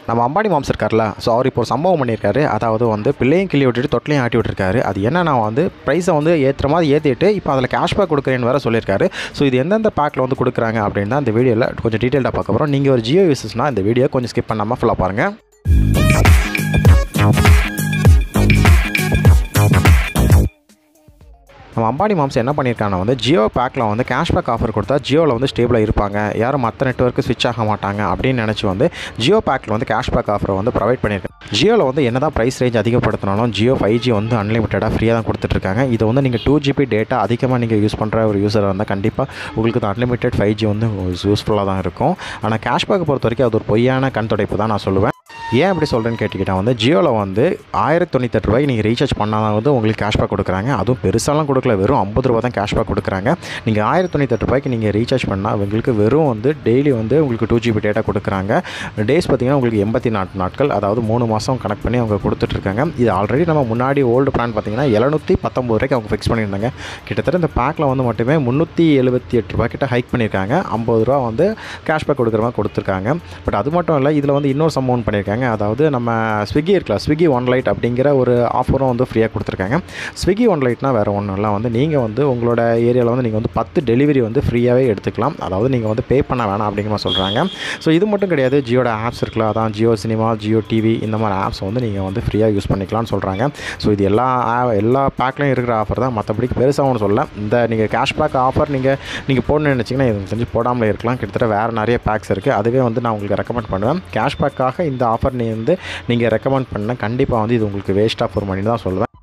நம்ம அம்பானி மாம்ஸ் இருக்கார்ல ஸோ அவர் இப்போ ஒரு சம்பவம் பண்ணியிருக்காரு அதாவது வந்து பிள்ளையும் கிள்ளி விட்டுட்டு தொட்டிலையும் ஆட்டி விட்டுருக்காரு அது என்னன்னா வந்து ப்ரைஸை வந்து ஏற்றுற மாதிரி ஏற்றிட்டு இப்போ அதில் கேஷ்பேக் கொடுக்குறேன்னு வேறு சொல்லியிருக்காரு ஸோ இது எந்தெந்த பேக்கில் வந்து கொடுக்குறாங்க அப்படின்னு தான் இந்த வீடியோவில் கொஞ்சம் டீட்டெயிலாக பார்க்க போகிறோம் நீங்கள் ஒரு ஜியோ யூசஸ்னால் இந்த வீடியோ கொஞ்சம் ஸ்கிப் பண்ணாமல் ஃபுல்லாக பாருங்கள் நம்ம அம்பானி மாம்ஸ் என்ன பண்ணியிருக்காங்கன்னா வந்து ஜியோ பேக்கில் வந்து கேஷ்பேக் ஆஃபர் கொடுத்தா ஜியோவில் வந்து ஸ்டேபிளாக இருப்பாங்க யாரும் மற்ற நெட்ஒர்க்கு ஸ்விட்ச் ஆக மாட்டாங்க அப்படின்னு நினச்சி வந்து ஜியோ பேக்கில் வந்து கேஷ்பேக் ஆஃபரை வந்து ப்ரொவைட் பண்ணியிருக்காங்க ஜியோவில் வந்து என்ன தான் ப்ரைஸ் ரேஞ்ச் அதிகப்படுத்தினாலும் ஜியோ ஃபைவ் ஜி வந்து அன்லிமிட்டடாக ஃப்ரீயாக தான் கொடுத்துட்ருக்காங்க இது வந்து நீங்கள் டூ ஜிபி டேட்டா அதிகமாக நீங்கள் யூஸ் பண்ணுற ஒரு யூஸராக இருந்தால் கண்டிப்பாக உங்களுக்கு இந்த அன்லிமிட்டட் ஃபைவ் ஜி வந்து யூஸ்ஃபுல்லாக தான் இருக்கும் ஆனால் கேஷ்பேக்கை பொறுத்த வரைக்கும் அது ஒரு பொய்யான கண் துடைப்பு தான் நான் சொல்லுவேன் ஏன் அப்படி சொல்கிறேன்னு கேட்டுக்கிட்டால் வந்து ஜியோவில் வந்து ஆயிரத்தி தொண்ணூத்தெட்டு ரூபாய்க்கு நீங்கள் ரீசார்ஜ் பண்ணால் வந்து உங்களுக்கு கேஷ்பேக் கொடுக்குறாங்க அதுவும் பெருசாலாம் கொடுக்கல வெறும் ஐம்பது ரூபா தான் கேஷ்பேக் கொடுக்குறாங்க நீங்கள் ஆயிரத்தி தொண்ணூத்தெட்டு ரூபாய்க்கு நீங்கள் ரீசார்ஜ் பண்ணால் உங்களுக்கு வெறும் வந்து டெய்லி வந்து உங்களுக்கு டூ ஜிபி டேட்டா கொடுக்குறாங்க டேஸ் பார்த்தீங்கன்னா உங்களுக்கு எண்பத்தி நாலு நாட்கள் அதாவது மூணு மாதம் கனெக்ட் பண்ணி அவங்க கொடுத்துட்ருக்காங்க இது ஆல்ரெடி நம்ம முன்னாடி ஓல்டு பிளான் பார்த்தீங்கன்னா எழுநூற்றி பத்தொம்பது ரூபாய்க்கு அவங்க ஃபிக்ஸ் பண்ணியிருந்தாங்க கிட்டத்தட்ட இந்த பேக்கில் வந்து மட்டுமே முந்நூற்றி எழுபத்தி எட்டு ரூபா கிட்ட ஹைக் பண்ணியிருக்காங்க ஐம்பது ரூபா வந்து கேஷ்பேக் கொடுக்குற மாதிரி கொடுத்துருக்காங்க பட் அது மட்டும் இல்லை இதில் வந்து இன்னொரு சம்பவம் பண்ணியிருக்காங்க அதாவது நம்ம ஸ்விக்கி இருக்கலாம் ஸ்விக்கி ஒன் லைட் அப்படிங்கிற ஒரு ஆஃபரும் வந்து ஃப்ரீயாக கொடுத்துருக்காங்க ஸ்விக்கி ஒன் லைட்னா வேறு ஒன்றும் இல்லை வந்து நீங்கள் வந்து உங்களோட ஏரியாவில் வந்து நீங்கள் வந்து பத்து டெலிவரி வந்து ஃப்ரீயாகவே எடுத்துக்கலாம் அதாவது நீங்கள் வந்து பே பண்ண வேணாம் அப்படிங்கிற மாதிரி சொல்கிறாங்க ஸோ இது மட்டும் கிடையாது ஜியோட ஆப்ஸ் இருக்கலாம் அதான் ஜியோ சினிமா ஜியோ டிவி இந்த மாதிரி ஆப்ஸ் வந்து நீங்கள் வந்து ஃப்ரீயாக யூஸ் பண்ணிக்கலாம்னு சொல்கிறாங்க ஸோ இது எல்லா ஆ- எல்லா பேக்லையும் இருக்கிற ஆஃபர் தான் மற்றபடி பெருசாக ஒன்று சொல்ல இந்த நீங்கள் கேஷ்பேக் ஆஃபர் நீங்கள் நீங்கள் போடணும்னு நினச்சிங்கன்னா இது செஞ்சு போடாமலே இருக்கலாம் கிட்டத்தட்ட வேறு நிறைய பேக்ஸ் இருக்குது அதுவே வந்து நான் உங்களுக்கு ரெக்கமெண்ட் பண்ணுவேன் கேஷ்பேக்காக இந்த ஆஃபர் நீ வந்து நீங்கள் ரெக்கமெண்ட் பண்ணால் கண்டிப்பாக வந்து இது உங்களுக்கு வேஸ்ட் ஆஃப் ஒரு மணி தான் சொல்லுவேன்